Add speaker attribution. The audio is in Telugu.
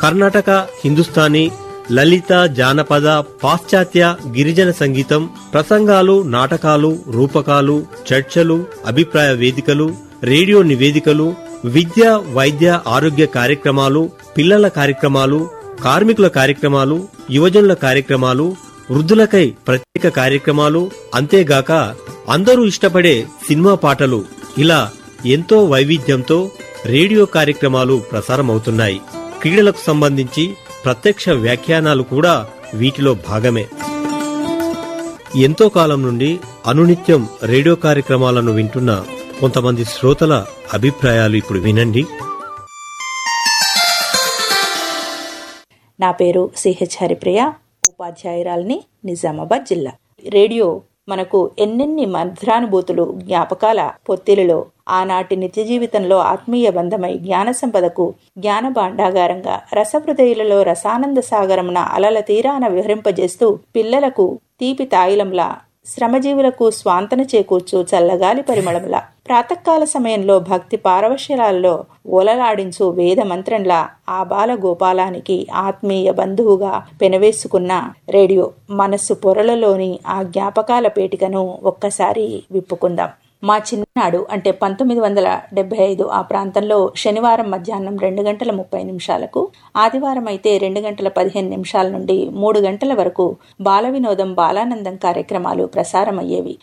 Speaker 1: కర్ణాటక హిందుస్థానీ లలిత జానపద పాశ్చాత్య గిరిజన సంగీతం ప్రసంగాలు నాటకాలు రూపకాలు చర్చలు అభిప్రాయ వేదికలు రేడియో నివేదికలు విద్య వైద్య ఆరోగ్య కార్యక్రమాలు పిల్లల కార్యక్రమాలు కార్మికుల కార్యక్రమాలు యువజనుల కార్యక్రమాలు వృద్ధులకై ప్రత్యేక కార్యక్రమాలు అంతేగాక అందరూ ఇష్టపడే సినిమా పాటలు ఇలా ఎంతో వైవిధ్యంతో రేడియో కార్యక్రమాలు ప్రసారమవుతున్నాయి క్రీడలకు సంబంధించి ప్రత్యక్ష వ్యాఖ్యానాలు కూడా వీటిలో భాగమే ఎంతో కాలం నుండి అనునిత్యం రేడియో కార్యక్రమాలను వింటున్న కొంతమంది శ్రోతల అభిప్రాయాలు ఇప్పుడు వినండి
Speaker 2: నా పేరు సిహెచ్ హరిప్రియ ఉపాధ్యాయురాలిని నిజామాబాద్ జిల్లా రేడియో మనకు ఎన్నెన్ని మధురానుభూతులు జ్ఞాపకాల పొత్తిలిలో ఆనాటి నిత్య జీవితంలో ఆత్మీయ బంధమై జ్ఞాన సంపదకు జ్ఞాన భాండాగారంగా రసహృదయులలో రసానంద సాగరమున అలల తీరాన విహరింపజేస్తూ పిల్లలకు తీపి తాయిలంలా శ్రమజీవులకు స్వాంతన చేకూర్చు చల్లగాలి పరిమళముల ప్రాతకాల సమయంలో భక్తి పారవశ్యరాల్లో ఓలలాడించు వేద మంత్రంలా ఆ బాల గోపాలానికి ఆత్మీయ బంధువుగా పెనవేసుకున్న రేడియో మనస్సు పొరలలోని ఆ జ్ఞాపకాల పేటికను ఒక్కసారి విప్పుకుందాం మా చిన్నాడు అంటే పంతొమ్మిది వందల డెబ్బై ఐదు ఆ ప్రాంతంలో శనివారం మధ్యాహ్నం రెండు గంటల ముప్పై నిమిషాలకు ఆదివారం అయితే రెండు గంటల పదిహేను నిమిషాల నుండి మూడు గంటల వరకు బాల వినోదం బాలానందం కార్యక్రమాలు ప్రసారమయ్యేవి